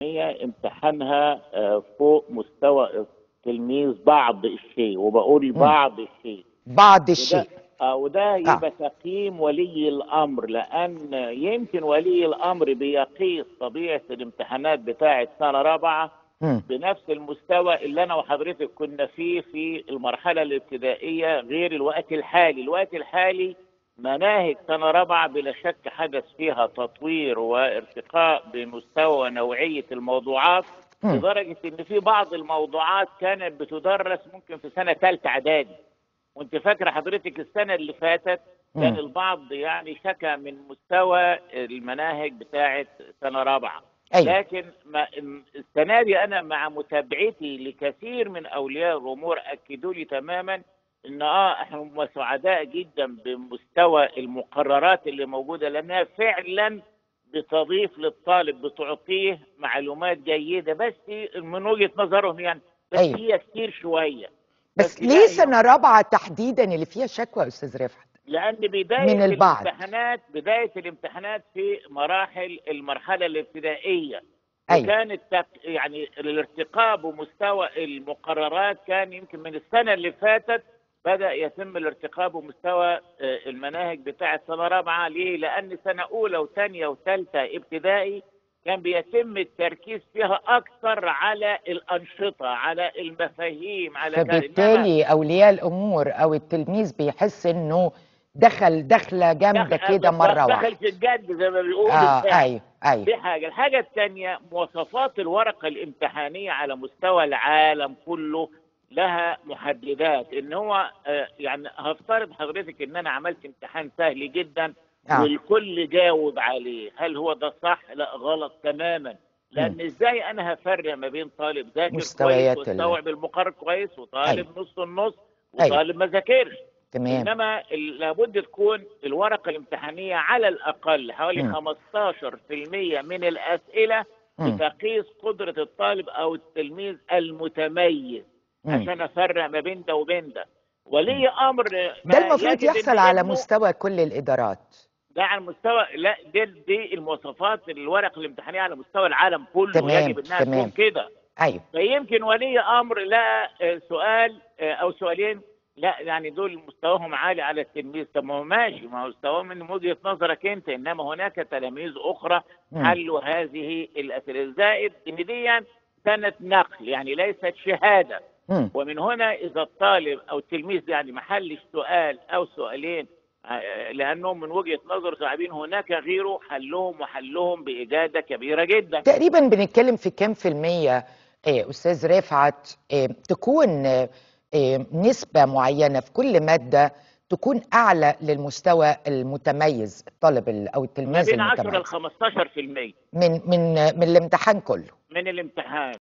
هي امتحانها آه، فوق مستوى التلميذ بعض الشيء وبقول بعض الشيء بعض وده الشيء آه وده يبقى تقييم ولي الامر لان يمكن ولي الامر بيقيس طبيعه الامتحانات بتاعه سنه رابعه مم. بنفس المستوى اللي انا وحضرتك كنا فيه في المرحله الابتدائيه غير الوقت الحالي، الوقت الحالي مناهج سنه رابعه بلا شك حدث فيها تطوير وارتقاء بمستوى نوعيه الموضوعات مم. لدرجه ان في بعض الموضوعات كانت بتدرس ممكن في سنه ثالثه اعدادي. وانت فاكره حضرتك السنه اللي فاتت كان مم. البعض يعني شكى من مستوى المناهج بتاعه سنه رابعه. ايوه لكن ما السنه دي انا مع متابعتي لكثير من اولياء الامور اكدوا لي تماما ان اه احنا سعداء جدا بمستوى المقررات اللي موجوده لانها فعلا بتضيف للطالب بتعطيه معلومات جيده بس من وجهه نظرهم يعني بس أيوة. هي كتير شويه بس لا، ليه هي- سنه رابعه تحديدا اللي فيها شكوى يا استاذ رفعت لان بدايه من البعض. الامتحانات بدايه الامتحانات في مراحل المرحله الابتدائيه أيوة. وكان التق... يعني الارتقاء بمستوى المقررات كان يمكن من السنه اللي فاتت بدا يتم الارتقاء بمستوى آه، المناهج بتاعه سنه رابعه ليه؟ لان سنه اولى وثانيه وثالثه ابتدائي كان بيتم التركيز فيها اكثر على الانشطه على المفاهيم على كذا. إنما- فبالتالي اولياء الامور او التلميذ بيحس انه دخل دخله جامده دخل- كده مره دخل واحده في الجد زي ما بيقولوا اه بتاع. ايوه ايوه دي حاجة الحاجة الثانية مواصفات الورقة الامتحانية على مستوى العالم كله لها محددات ان هو آه، يعني هفترض حضرتك ان انا عملت امتحان سهل جدا آه. والكل جاوب عليه هل هو ده صح لا غلط تماما لان ازاي انا هفرق ما بين طالب ذاكر مستويات كويس ال- واستوعب المقرر كويس وطالب أيوة. نص النص أيوة. وطالب ما ذاكرش تمام انما ال- لابد تكون الورقه الامتحانيه على الاقل حوالي مم. 15% من الاسئله مم. بتقيس قدره الطالب او التلميذ المتميز مم. عشان افرق ما بين ده وبين ده ولي امر ده ما المفروض يجب يحصل إن على ابنه- مستوى كل الادارات ده على مستوى لا دي, دي المواصفات الورقه الامتحانيه على مستوى العالم كله تمام، يجب انها تمام. تكون كده ايوه فيمكن ولي امر لا آه، سؤال آه، او سؤالين لا يعني دول مستواهم عالي على التلميذ طب ما هو ماشي ما هو مستواه من وجهه نظرك انت انما هناك تلاميذ اخرى مم. حلوا هذه الاسئله الزائد ان دي سنه نقل يعني ليست شهاده مم. ومن هنا اذا الطالب او التلميذ يعني ما حلش سؤال او سؤالين آه، لانهم من وجهه نظر صعبين هناك غيره حلهم وحلهم باجاده كبيره جدا تقريبا بنتكلم في كام في المية إيه استاذ رفعت إيه تكون إيه نسبة معينة في كل مادة تكون اعلى للمستوى المتميز الطالب ال- او ما التلميذ بين 10 ل المتميز 15% من من من الامتحان كله من الامتحان